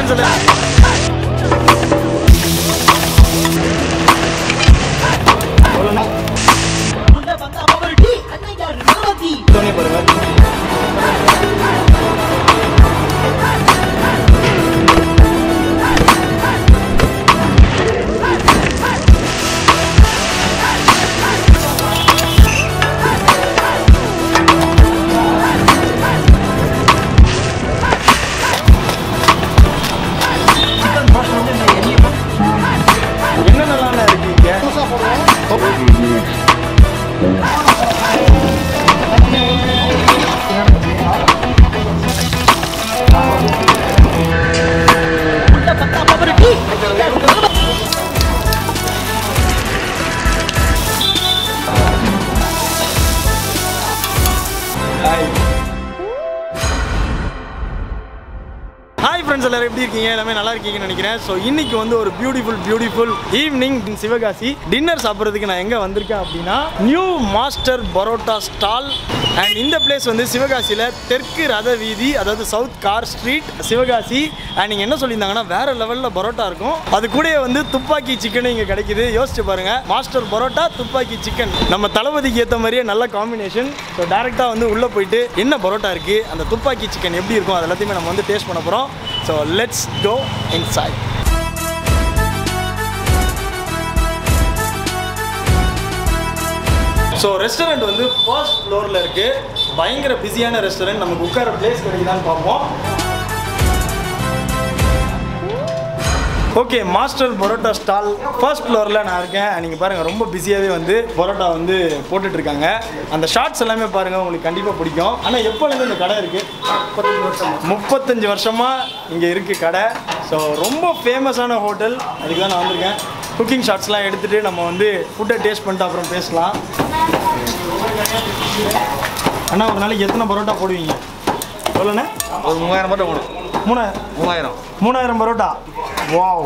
Friends எல்லாம் உள்ள வந்த அவருடி அன்னையார் நிரவதி தோனி பாருங்க சிக்கன் ரோஸ்ட் வந்து இந்த எண்ணெய் என்னென்னலாம் இருக்கு இங்க உள்ள வந்த அவருடி அன்னையார் நிரவதி ஹாய் ஃப்ரெண்ட்ஸ் எல்லாரும் எப்படி இருக்கீங்க எல்லாமே நல்லா இருக்கீங்கன்னு நினைக்கிறேன் ஸோ இன்னைக்கு வந்து ஒரு beautiful beautiful evening Sivakasi dinner சாப்பிட்றதுக்கு நான் எங்கே வந்திருக்கேன் அப்படின்னா new master parotta stall and இந்த பிளேஸ் வந்து சிவகாசியில் தெற்கு ரத வீதி அதாவது south car street Sivakasi and நீங்கள் என்ன சொல்லியிருந்தாங்கன்னா வேற லெவலில் பரோட்டா இருக்கும் அது கூடயே வந்து துப்பாக்கி சிக்கனும் இங்கே கிடைக்குது யோசிச்சு பாருங்க மாஸ்டர் பரோட்டா துப்பாக்கி சிக்கன் நம்ம தளபதிக்கு ஏற்ற மாதிரியே நல்ல காம்பினேஷன் ஸோ டேரெக்டாக வந்து உள்ளே போயிட்டு என்ன பரோட்டா இருக்குது அந்த துப்பாக்கி சிக்கன் எப்படி இருக்கும் அது எல்லாத்தையுமே நம்ம வந்து டேஸ்ட் பண்ண போகிறோம் so let's go inside so restaurant வந்து ஃபர்ஸ்ட் ஃப்ளோரில் இருக்குது பயங்கர பிஸியான ரெஸ்டாரண்ட் நமக்கு உட்கார பிளேஸ் கிடைக்குதான்னு பார்ப்போம் okay master parotta stall first ஃப்ளோரில் நான் இருக்கேன் நீங்கள் பாருங்கள் ரொம்ப பிஸியாகவே வந்து பரோட்டா வந்து போட்டுட்டு இருக்காங்க அந்த ஷார்ட்ஸ் எல்லாமே பாருங்கள் உங்களுக்கு கண்டிப்பாக பிடிக்கும் ஆனால் எப்போலேருந்து இந்த கடை இருக்குது முப்பத்தஞ்சு வருஷமாக இங்கே இருக்குது கடை ஸோ ரொம்ப ஃபேமஸான ஹோட்டல் அதுக்கு தான் நான் வந்திருக்கேன் குக்கிங் ஷார்ட்ஸ்லாம் எடுத்துகிட்டு நம்ம வந்து ஃபுட்டை டேஸ்ட் பண்ணிட்டு அப்புறம் பேசலாம் அண்ணா ஒரு நாளைக்கு எத்தனை பரோட்டா போடுவீங்க எவ்வளோண்ணே ஒரு மூவாயிரம் மட்டும் போடும் மூணாயிரம் மூவாயிரம் மூணாயிரம் parotta wow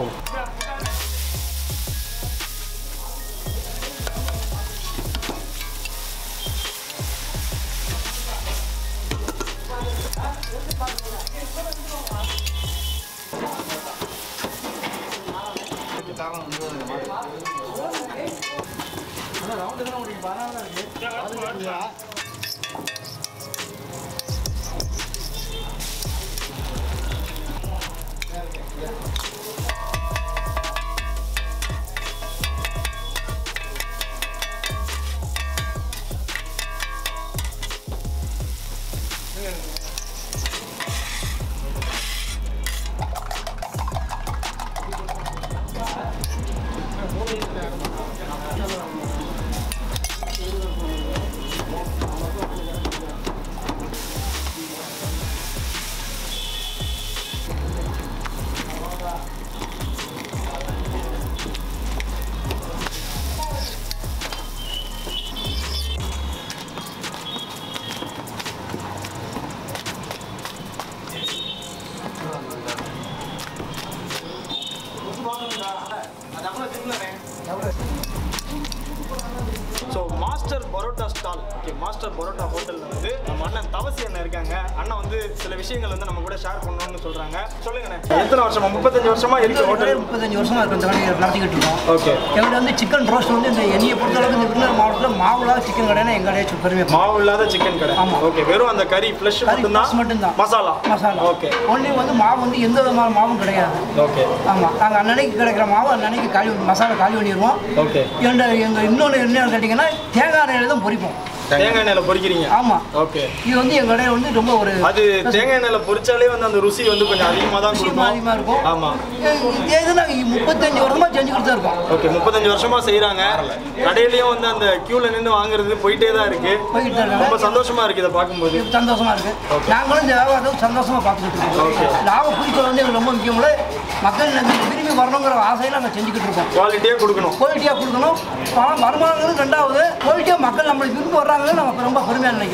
so master parotta stall okay master parotta ஹோட்டலில் வந்து நம்ம அண்ணன் தவசி அண்ணன் இருக்காங்க அண்ணன் வந்து சில விஷயங்கள் வந்து நம்ம கூட ஷேர் பண்ணணும்னு சொல்கிறாங்க சொல்லுங்கண்ணே எத்தனை வருஷமா முப்பத்தஞ்சு வருஷமா இருக்கு ஹோட்டல் முப்பத்தஞ்சு வருஷமா இருக்கும் இந்த கடையை நடத்திக்கிட்டு இருக்கோம் ஓகே எங்கிட்ட வந்து சிக்கன் ரோஸ்ட் வந்து இந்த எண்ணியை பொறுத்தளவுக்கு இந்த விருதுநகர் மாவட்டத்தில் மாவுலாத சிக்கன் கடைனா எங்கள் கடையை பெருமை மாவு இல்லாத சிக்கன் கடை ஆமா. ஓகே வெறும் அந்த கறி ஃப்ளஷ் கறி மட்டும்தான் flesh மட்டும்தான். மசாலா மசாலா ஓகே ஒன்லி வந்து மாவு வந்து எந்த விதமான மாவும் கிடையாது ஓகே ஆமாம் நாங்கள் அன்னன்னைக்கு கிடைக்கிற மாவு அன்னன்னைக்கு காலி மசாலா காலி பண்ணிடுவோம் ஓகே எங்கள் எங்கள் இன்னொன்று என்ன கேட்டிங்கன்னா தேங்காய் எண்ணெயில் தான் பொரிப்போம் தேங்காய் எண்ணெயில் பொரிக்கிறீங்க ஆமாம் ஓகே இது வந்து எங்கள் கடையில் வந்து ரொம்ப ஒரு அது தேங்காய் எண்ணெயில் பொரிச்சாலே வந்து அந்த ருசி வந்து கொஞ்சம் அதிகமாக தான் விஷயமா கொடுக்கும் அதிகமாக இருக்கும் ஆமாம் இதே இது நாங்கள் முப்பத்தஞ்சு வருஷமாக செஞ்சுக்கிட்டு தான் இருக்கோம் ஓகே முப்பத்தஞ்சு வருஷமா செய்றாங்க கடையிலயும் வந்து அந்த கியூல நின்று வாங்குறது போயிட்டே தான் இருக்கு போய்கிட்டு தான் இருக்காங்க ரொம்ப சந்தோஷமா இருக்கு இதை பார்க்கும்போது இது சந்தோஷமா இருக்கு நாங்களும் இந்த வியாபாரத்தை சந்தோஷமா பார்த்துக்கிட்டு Okay. இருக்கோம் லாபம் குறிக்கோள் வந்து எங்களுக்கு ரொம்ப முக்கியம் இல்லை மக்கள் நம்ம விரும்பி வரணுங்கிற ஆசையில நாங்கள் செஞ்சுக்கிட்டு இருக்கோம் குவாலிட்டியா கொடுக்கணும் குவாலிட்டியாக கொடுக்கணும் பணம் வருமானங்களும் ரெண்டாவது குவாலிட்டியாக மக்கள் நம்மளை விரும்பி வர்றாங்கன்னு நமக்கு ரொம்ப பெருமையாக நினைக்கிறோம்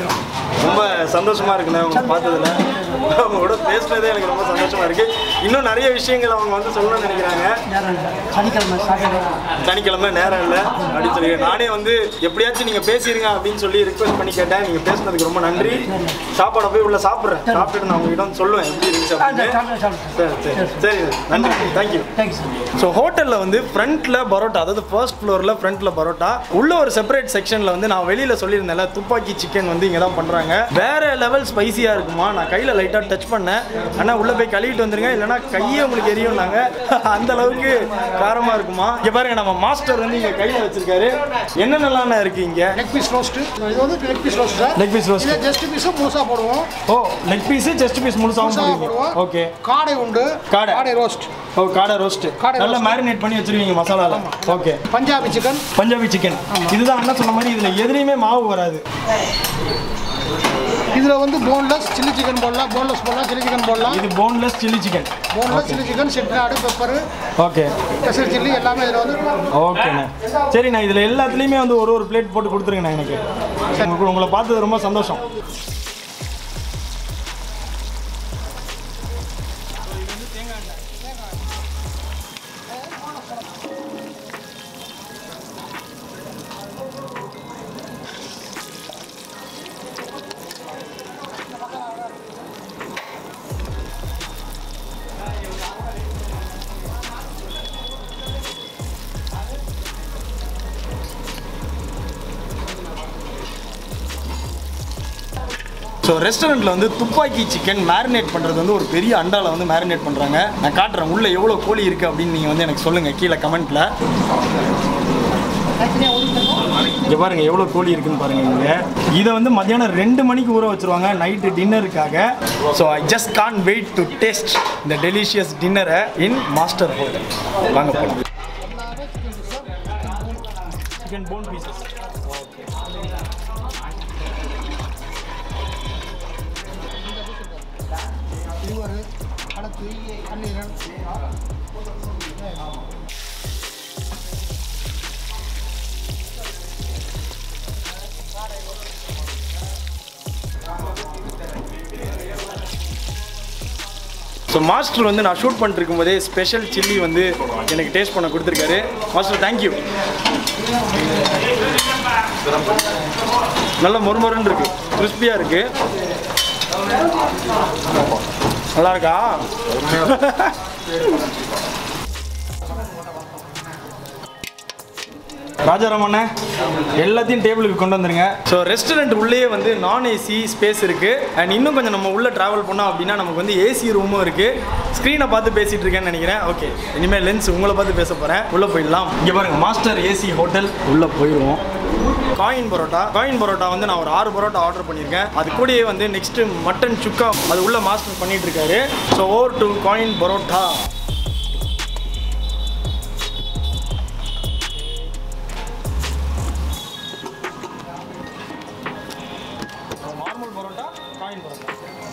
ரொம்ப சந்தோஷமா இருக்குண்ணே உங்களை பார்த்ததுல அவங்க கூட பேசுனதே எனக்கு ரொம்ப சந்தோஷமா இருக்கு இன்னும் நிறைய விஷயங்கள் அவங்க வந்து சொல்லணும்னு நினைக்கிறாங்க நேரம் இல்லை சனிக்கிழமை சாட்டர்டே சனிக்கிழமை நேரம் இல்லை அப்படின்னு சொல்லி நானே வந்து எப்படியாச்சும் நீங்க பேசிருங்க அப்படின்னு சொல்லி ரிக்வெஸ்ட் பண்ணி கேட்டேன் நீங்க பேசுனதுக்கு ரொம்ப நன்றி சாப்பாடை போய் உள்ள சாப்பிட்றேன் சாப்பிட்டுட்டு நான் உங்ககிட்ட வந்து சொல்லுவேன் எப்படி இருந்துச்சு அப்படின்னு சாப்பிட்டு சாப்பிட்டு சரி சரி சரி நன்றி தேங்க்யூ தேங்க்ஸ் சார் ஸோ ஹோட்டலில் வந்து ஃப்ரண்ட்டில் பரோட்டா அதாவது ஃபர்ஸ்ட் ஃப்ளோரில் ஃப்ரண்ட்டில் பரோட்டா உள்ள ஒரு செப்பரேட் செக்ஷனில் வந்து நான் வெளியில் சொல்லியிருந்தேன்ல துப்பாக்கி சிக்கன் வந்து இங்கே தான் பண்ணுறாங்க வேற லெவல் ஸ்பைசியாக இருக்குமா நான் கையில் லைட்டாக டச் பண்ணேன் ஆனால் உள்ளே போய் கழுவிட்டு வந்துருங்க இல்லைனா கையே உங்களுக்கு எரியும்னாங்க அந்த அளவுக்கு காரமாக இருக்குமா இங்கே பாருங்க நம்ம மாஸ்டர் வந்து இங்கே கையில் வச்சிருக்காரு என்னென்னலாம் இருக்கு இங்கே லெக் பீஸ் ரோஸ்ட் இது வந்து leg piece roast sir leg piece roast இதை ஜஸ்ட் பீஸும் முழுசா போடுவோம் oh leg piece chest piece முழுசாகவும் முழுசா போடுவீங்க போடுவோம் ஓகே காடை உண்டு காடை. காடை ரோஸ்ட் ஓ காடை ரோஸ்ட் காடை நல்லா roast. மேரினேட் பண்ணி வச்சிருவீங்க மசாலாவில் okay Punjabi chicken Punjabi chicken இதுதான் அண்ணா சொன்ன மாதிரி இதுல எதுலயுமே மாவு வராது இதுல வந்து போன்லெஸ் சில்லி சிக்கன் போடலாம் போன்லெஸ் போடலாம் சில்லி சிக்கன் போடலாம் இது boneless chilli chicken boneless chilli chicken Chettinad pepper okay pepper chilli எல்லாமே இதுல வந்து ஓகேண்ணே சரிண்ணா இதுல எல்லாத்துலயுமே வந்து ஒரு ஒரு பிளேட் போட்டு கொடுத்துருங்கண்ணா எனக்கு உங்களுக்கு உங்களை பார்த்தது ரொம்ப சந்தோஷம் ஸோ ரெஸ்டாரண்ட்டில் வந்து துப்பாக்கி சிக்கன் மேரினேட் பண்ணுறது வந்து ஒரு பெரிய அண்டாவில் வந்து மேரினேட் பண்ணுறாங்க நான் காட்டுறேன் உள்ளே எவ்வளோ கோழி இருக்குது அப்படின்னு நீங்கள் வந்து எனக்கு சொல்லுங்கள் கீழே கமெண்ட்டில் இங்கே பாருங்க எவ்வளோ கோழி இருக்குன்னு பாருங்க இங்கே இதை வந்து மத்தியானம் ரெண்டு மணிக்கு ஊற வச்சிருவாங்க நைட்டு டின்னருக்காக so I just can't wait to taste இந்த டெலிஷியஸ் டின்னரை இன் மாஸ்டர் ஹோட்டல் வாங்க போகலாம் சிக்கன் போன் பீசஸ் லிவர் அடுத்து பன்னீரன் ஸோ மாஸ்டர் வந்து நான் ஷூட் பண்ணிட்டு இருக்கும்போதே ஸ்பெஷல் சில்லி வந்து எனக்கு டேஸ்ட் பண்ண கொடுத்துருக்காரு மாஸ்டர் தேங்க்யூ நல்ல மொறுமொறுன்னு இருக்கு கிறிஸ்பியாக இருக்கு நல்லா இருக்கா ராஜாராமண்ணே எல்லாத்தையும் டேபிளுக்கு கொண்டு வந்துருங்க ஸோ ரெஸ்டாரண்ட் உள்ளே வந்து நான் ஏசி ஸ்பேஸ் இருக்கு அண்ட் இன்னும் கொஞ்சம் நம்ம உள்ள டிராவல் பண்ணோம் அப்படின்னா நமக்கு வந்து ஏசி ரூமும் இருக்கு ஸ்க்ரீனை பார்த்து பேசிட்டு இருக்கேன்னு நினைக்கிறேன் ஓகே இனிமேல் லென்ஸ் உங்களை பார்த்து பேச போறேன் உள்ள போயிடலாம் இங்கே பாருங்க மாஸ்டர் ஏசி ஹோட்டல் உள்ள போயிடுவோம் காயின் பரோட்டா காயின் பரோட்டா வந்து நான் ஒரு ஆறு பரோட்டா ஆர்டர் பண்ணியிருக்கேன் அது கூடயே வந்து நெக்ஸ்ட் மட்டன் சுக்கா அது உள்ள மாஸ்டர் பண்ணிட்டு இருக்காரு so over to coin parotta normal parotta coin parotta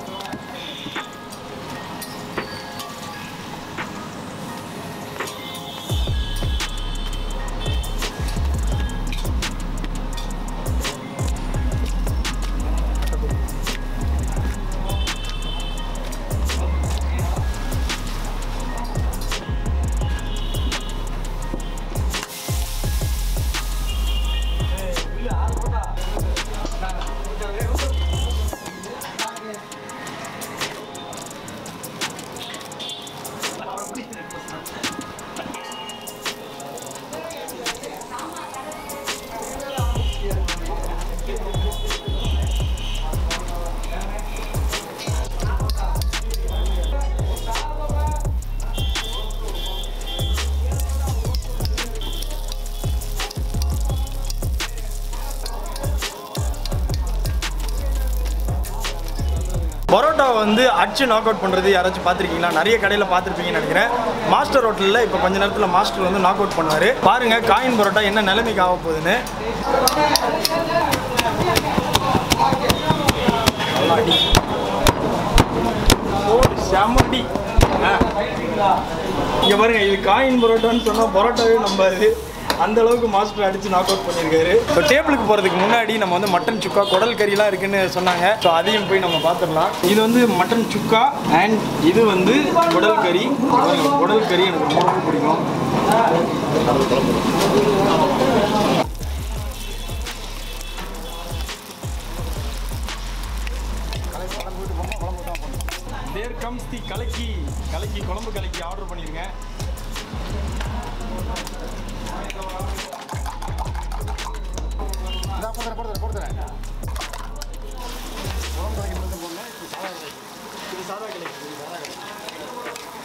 parotta வந்து அடிச்சு நாக் அவுட் பண்ணுறது யாராச்சும் பார்த்துருக்கீங்களா நிறைய கடையில் பார்த்துருப்பீங்கன்னு நினைக்கிறேன் மாஸ்டர் ஹோட்டலில் இப்போ கொஞ்ச நேரத்தில் மாஸ்டர் வந்து நாக் அவுட் பண்ணுவார் பாருங்க காயின் பரோட்டா என்ன நிலைமைக்கு ஆக போகுதுன்னு நல்லா அடி. போடு, செம அடி. ஆ. இங்க பாருங்க இது காயின் பரோட்டான்னு சொன்னா பரோட்டாவே நம்பாது அந்த அளவுக்கு மாஸ்டர் அடிச்சு நாக் அவுட் பண்ணியிருக்காரு ஸோ டேபிளுக்கு போகிறதுக்கு முன்னாடி நம்ம வந்து மட்டன் சுக்கா குடல் கறிலாம் இருக்குன்னு சொன்னாங்க ஸோ அதையும் போய் நம்ம பார்த்துடலாம் இது வந்து மட்டன் சுக்கா அண்ட் இது வந்து குடல் கறி பாருங்க, குடல் கறி எனக்கு ரொம்ப ரொம்ப பிடிக்கும் தேர் கம்ஸ் தி கலக்கி கலக்கி குழம்பு கலக்கி ஆர்டர் பண்ணியிருக்கேன் இது சாதா கலக்கி இது சாதா கலக்கி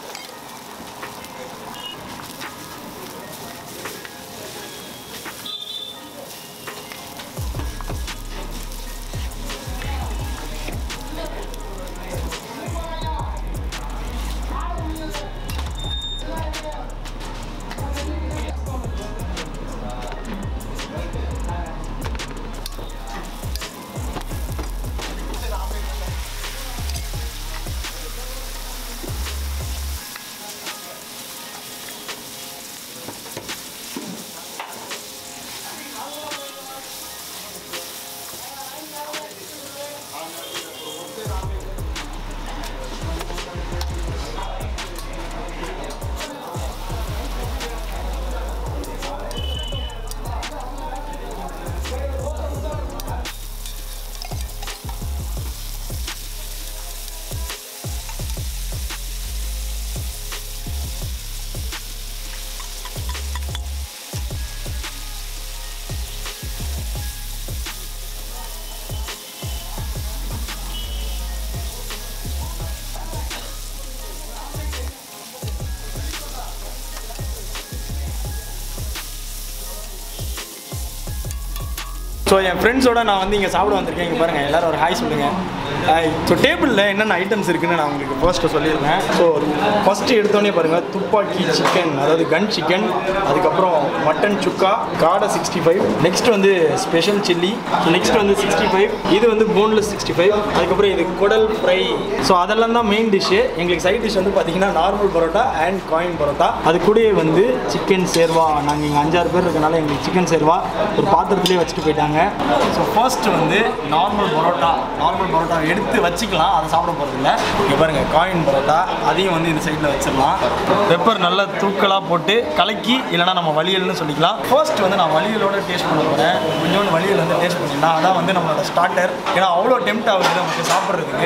ஸோ என் ஃப்ரெண்ட்ஸோட நான் வந்து இங்கே சாப்பிட வந்திருக்கேன் இங்கே பாருங்கள் எல்லாரும் ஒரு ஹாய் சொல்லுங்க ஹாய் ஸோ டேபிளில் என்னென்ன ஐட்டம்ஸ் இருக்குன்னு நான் உங்களுக்கு ஃபர்ஸ்ட்டு சொல்லியிருந்தேன் ஸோ ஃபஸ்ட்டு எடுத்தோடனே பாருங்கள் துப்பாக்கி சிக்கன் அதாவது கன் சிக்கன் அதுக்கப்புறம் மட்டன் சுக்கா காடை சிக்ஸ்டி ஃபைவ் நெக்ஸ்ட் வந்து ஸ்பெஷல் சில்லி நெக்ஸ்ட் வந்து சிக்ஸ்டி ஃபைவ் இது வந்து போன்லெஸ் சிக்ஸ்டி ஃபைவ் அதுக்கப்புறம் இது குடல் ஃப்ரை ஸோ அதெல்லாம் தான் மெயின் டிஷ்ஷு எங்களுக்கு சைட் டிஷ் வந்து பார்த்தீங்கன்னா normal parotta and coin parotta அது கூடயே வந்து சிக்கன் சேர்வா நாங்கள் இங்கே அஞ்சாறு பேர் இருக்கனால எங்களுக்கு சிக்கன் சேர்வா ஒரு பாத்திரத்துலேயே வச்சுட்டு போயிட்டாங்க ஸோ ஃபர்ஸ்ட் வந்து நார்மல் பரோட்டா நார்மல் பரோட்டா எடுத்து வச்சுக்கலாம் அதை சாப்பிட போகிறது இல்லை இங்கே பாருங்கள் காயின் பரோட்டா அதையும் வந்து இந்த சைடில் வச்சிடலாம் பெப்பர் நல்லா தூக்கலாக போட்டு கலக்கி இல்லைனா நம்ம வலியல்னு சொல்லிக்கலாம் ஃபர்ஸ்ட் வந்து நான் வலியலோட டேஸ்ட் பண்ண போகிறேன் கொஞ்சோண்டு வலியல் வந்து டேஸ்ட் பண்ணிடலாம் அதான் வந்து நம்மளோட ஸ்டார்டர் ஏன்னா அவ்வளோ டெம்ட் ஆகுது நமக்கு சாப்பிட்றதுக்கு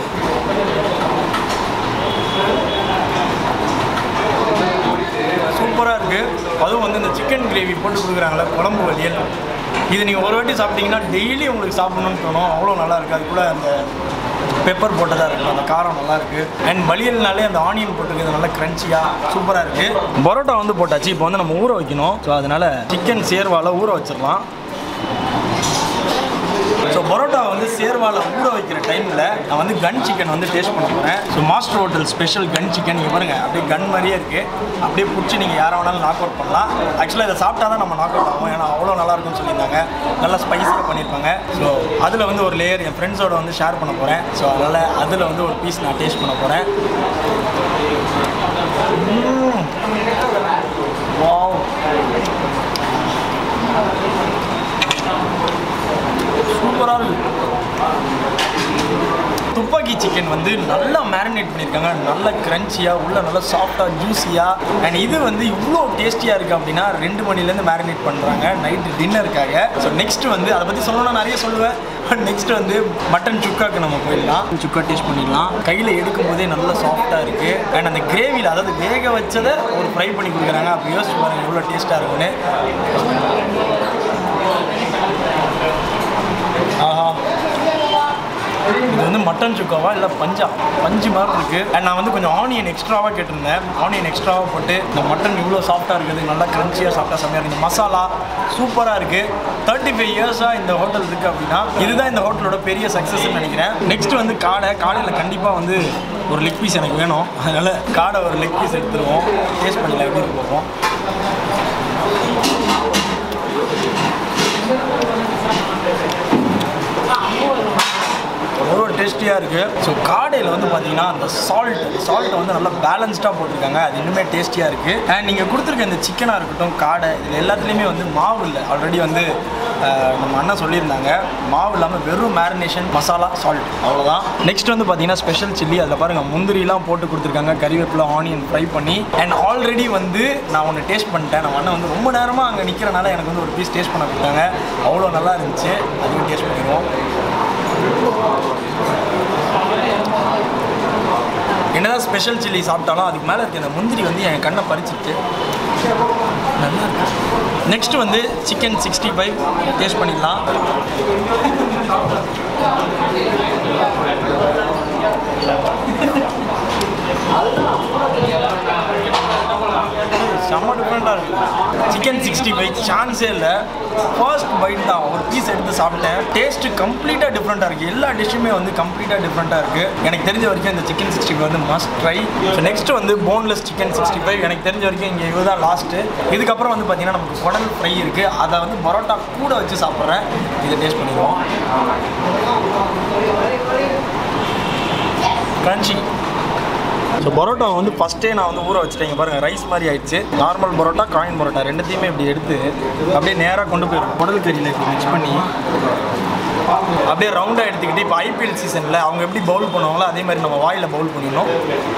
சூப்பராக இருக்குது அதுவும் வந்து இந்த சிக்கன் கிரேவி போட்டு கொடுக்குறாங்களே குழம்பு வலியல் இது நீங்கள் ஒரு வாட்டி சாப்பிட்டீங்கன்னா டெய்லி உங்களுக்கு சாப்பிடணும்னு தோணும் அவ்வளோ நல்லா இருக்குது அது கூட அந்த பெப்பர் போட்டதாக இருக்குது அந்த காரம் நல்லா இருக்குது அண்ட் வலியல்னாலே அந்த ஆனியன் போட்டுருக்குது நல்லா க்ரன்ச்சியாக சூப்பராக இருக்குது பரோட்டா வந்து போட்டாச்சு இப்போ வந்து நம்ம ஊற வைக்கணும் ஸோ அதனால் சிக்கன் சேர்வால ஊற வச்சிடலாம் ஸோ பரோட்டா வந்து சேர்வால ஊற வைக்கிற டைமில் நான் வந்து கன் சிக்கன் வந்து டேஸ்ட் பண்ண போகிறேன் ஸோ மாஸ்டர் ஹோட்டல் ஸ்பெஷல் கன் சிக்கன் இங்கே பாருங்க அப்படியே கன் மாதிரியே இருக்குது அப்படியே பிடிச்சி நீங்கள் யாரை வேணாலும் நாக் அவுட் பண்ணலாம் ஆக்சுவலாக இதை சாப்பிட்டா தான் நம்ம நாக் அவுட் ஆகும் ஏன்னா அவ்வளோ நல்லா இருக்கும்னு சொல்லியிருந்தாங்க நல்லா ஸ்பைஸியாக பண்ணியிருப்பாங்க ஸோ அதில் வந்து ஒரு லேயர் என் ஃப்ரெண்ட்ஸோட வந்து ஷேர் பண்ண போகிறேன் ஸோ அதனால் அதில் வந்து ஒரு பீஸ் நான் டேஸ்ட் பண்ண போகிறேன் வாவ் சூப்பராக இருக்கு துப்பாக்கி சிக்கன் வந்து நல்லா மேரினேட் பண்ணியிருக்காங்க நல்ல க்ரன்ச்சியாக உள்ள நல்லா சாஃப்டாக ஜூஸியாக அண்ட் இது வந்து இவ்வளோ டேஸ்டியாக இருக்குது அப்படின்னா ரெண்டு மணிலேருந்து மேரினேட் பண்ணுறாங்க நைட்டு டின்னருக்காக ஸோ நெக்ஸ்ட் வந்து அதை பற்றி சொல்லணும்னா நிறைய சொல்லுவேன் பட் நெக்ஸ்ட் வந்து மட்டன் சுக்காக்கு நம்ம போயிடலாம் சுக்கா டேஸ்ட் பண்ணிடலாம் கையில் எடுக்கும் போதே நல்லா சாஃப்டாக இருக்குது அண்ட் அந்த கிரேவியில் அதாவது வேக வச்சதை ஒரு ஃப்ரை பண்ணி கொடுக்குறாங்க அப்போ யோசிச்சு பாருங்க எவ்வளோ டேஸ்ட்டாக இருக்கும்னு ஆஹா இது வந்து மட்டன் சுக்காவா இல்லை பஞ்சா பஞ்சு மாதிரி இருக்கு அண்ட் நான் வந்து கொஞ்சம் ஆனியன் எக்ஸ்ட்ராவாக கேட்டிருந்தேன் ஆனியன் எக்ஸ்ட்ராவாக போட்டு இந்த மட்டன் இவ்வளோ சாஃப்டாக இருக்குது நல்லா கிரன்ச்சியாக சாப்பிட்டா செம்மையாக இருக்குது மசாலா சூப்பராக இருக்குது தேர்ட்டி ஃபைவ் இயர்ஸாக இந்த ஹோட்டல் இருக்குது அப்படின்னா இதுதான் இந்த ஹோட்டலோட பெரிய சக்ஸஸ்ன்னு நினைக்கிறேன் நெக்ஸ்ட் வந்து காடை காடையில் கண்டிப்பாக வந்து ஒரு லெக் பீஸ் எனக்கு வேணும் அதனால் காடை ஒரு லெக் பீஸ் எடுத்துருவோம் டேஸ்ட் பண்ணல எப்படி இருக்கு பார்ப்போம் ஒரு ஒரு டேஸ்டியாக இருக்குது ஸோ காடையில் வந்து பார்த்தீங்கன்னா அந்த சால்ட் சால்ட்டை வந்து நல்லா பேலன்ஸ்டாக போட்டிருக்காங்க அது இன்னுமே டேஸ்டியாக இருக்குது அண்ட் நீங்கள் கொடுத்துருக்க இந்த சிக்கனாக இருக்கட்டும் காடை இதில் எல்லாத்துலேயுமே வந்து மாவு இல்லை ஆல்ரெடி வந்து அஹ், நம்ம அண்ணன் சொல்லியிருந்தாங்க மாவு இல்லாமல் வெறும் மேரினேஷன் மசாலா சால்ட் அவ்வளோதான் நெக்ஸ்ட் வந்து பார்த்தீங்கன்னா ஸ்பெஷல் சில்லி அதில் பாருங்கள் முந்திரிலாம் போட்டு கொடுத்துருக்காங்க கறிவேப்பிலை ஆனியன் ஃப்ரை பண்ணி அண்ட் ஆல்ரெடி வந்து நான் ஒன்று டேஸ்ட் பண்ணிட்டேன் நம்ம அண்ணன் வந்து ரொம்ப நேரமாக அங்கே நிற்கிறனால எனக்கு வந்து ஒரு பீஸ் டேஸ்ட் பண்ண கொடுத்தாங்க அவ்வளோ நல்லா இருந்துச்சு அதையும் டேஸ்ட் பண்ணிடுவோம் என்னதான் ஸ்பெஷல் சில்லி சாப்பிட்டாலும் அதுக்கு மேலே இருக்க இந்த முந்திரி வந்து என் கண்ணை பறிச்சிட்டு நல்லா இருக்கு நெக்ஸ்ட் வந்து சிக்கன் சிக்ஸ்டி ஃபைவ் டேஸ்ட் பண்ணிடலாம் செம்ம டிஃப்ரெண்ட்டாக இருக்குது சிக்கன் சிக்ஸ்டி ஃபைவ் சான்ஸே இல்லை ஃபர்ஸ்ட் பைட் தான் ஒரு பீஸ் எடுத்து சாப்பிட்டேன் டேஸ்ட்டு கம்ப்ளீட்டாக டிஃப்ரெண்ட்டாக இருக்குது எல்லா டிஷ்ஷுமே வந்து கம்ப்ளீட்டாக டிஃப்ரெண்ட்டாக இருக்குது எனக்கு தெரிஞ்ச வரைக்கும் இந்த சிக்கன் சிக்ஸ்டி ஃபைவ் வந்து மஸ்ட் ட்ரை ஸோ நெக்ஸ்ட் வந்து போன்லெஸ் சிக்கன் சிக்ஸ்டி ஃபைவ் எனக்கு தெரிஞ்ச வரைக்கும் இங்கே இதுதான் லாஸ்ட்டு இதுக்கப்புறம் வந்து பார்த்தீங்கன்னா நமக்கு குடல் ஃப்ரை இருக்குது அதை வந்து பரோட்டா கூட வச்சு சாப்பிட்றேன் இதை டேஸ்ட் பண்ணிடுவோம் கிரன்ச்சி ஸோ பரோட்டா வந்து ஃபஸ்ட்டே நான் வந்து ஊற வச்சுட்டேன் இங்க பாருங்கள் ரைஸ் மாதிரி ஆயிடுச்சு நார்மல் பரோட்டா காயின் பரோட்டா ரெண்டுத்தையுமே இப்படி எடுத்து அப்படியே நேராக கொண்டு போயிடும் குடல் கறியில் இப்படி மிக்ஸ் பண்ணி அப்படியே ரவுண்டாக எடுத்துக்கிட்டு இப்போ ஐபிஎல் சீசனில் அவங்க எப்படி பவுல் பண்ணுவாங்களோ அதே மாதிரி நம்ம வாயில் பவுல் பண்ணிடணும்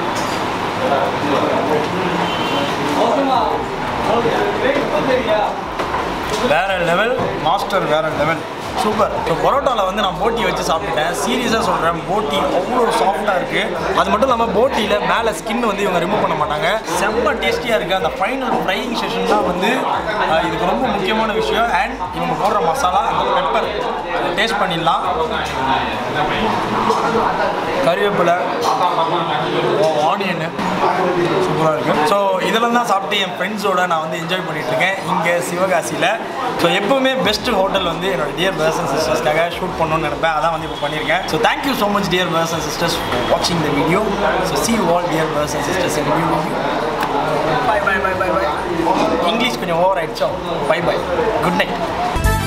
வேற லெவல் மாஸ்டர் வேற லெவல் சூப்பர் இப்போ பரோட்டாவில் வந்து நான் போட்டி வச்சு சாப்பிட்டேன் சீரியஸாக சொல்கிறேன் போட்டி அவ்வளோ சாஃப்டாக இருக்குது அது மட்டும் இல்லாமல் போட்டியில் மேலே ஸ்கின் வந்து இவங்க ரிமூவ் பண்ண மாட்டாங்க செம்ம டேஸ்டியாக இருக்குது அந்த ஃபைனல் ஃப்ரையிங் செஷன் தான் வந்து அஹ், இதுக்கு ரொம்ப முக்கியமான விஷயம் அண்ட் இவங்க போடுற மசாலா அந்த பெப்பர் அதை டேஸ்ட் பண்ணிடலாம் கறிவேப்பிலை ஆனியன் சூப்பராக இருக்குது ஸோ இதெல்லாம் தான் சாப்பிட்டு என் ஃப்ரெண்ட்ஸோட நான் வந்து என்ஜாய் பண்ணிட்டு இருக்கேன் இங்கே சிவகாசியில் ஸோ எப்பவுமே பெஸ்ட் ஹோட்டல் வந்து என்னோட டியர் பிரதர்ஸ் அண்ட் சிஸ்டர்ஸ்க்காக ஷூட் பண்ணணும்னு நினைப்பேன் அதான் வந்து இப்போ பண்ணியிருக்கேன் so thank you so much dear brothers and sisters வாட்சிங் the video so see you all dear brothers and sisters in new video bye bye bye bye bye English கொஞ்சம் over ஆயிடுச்சோ பை பை குட் நைட்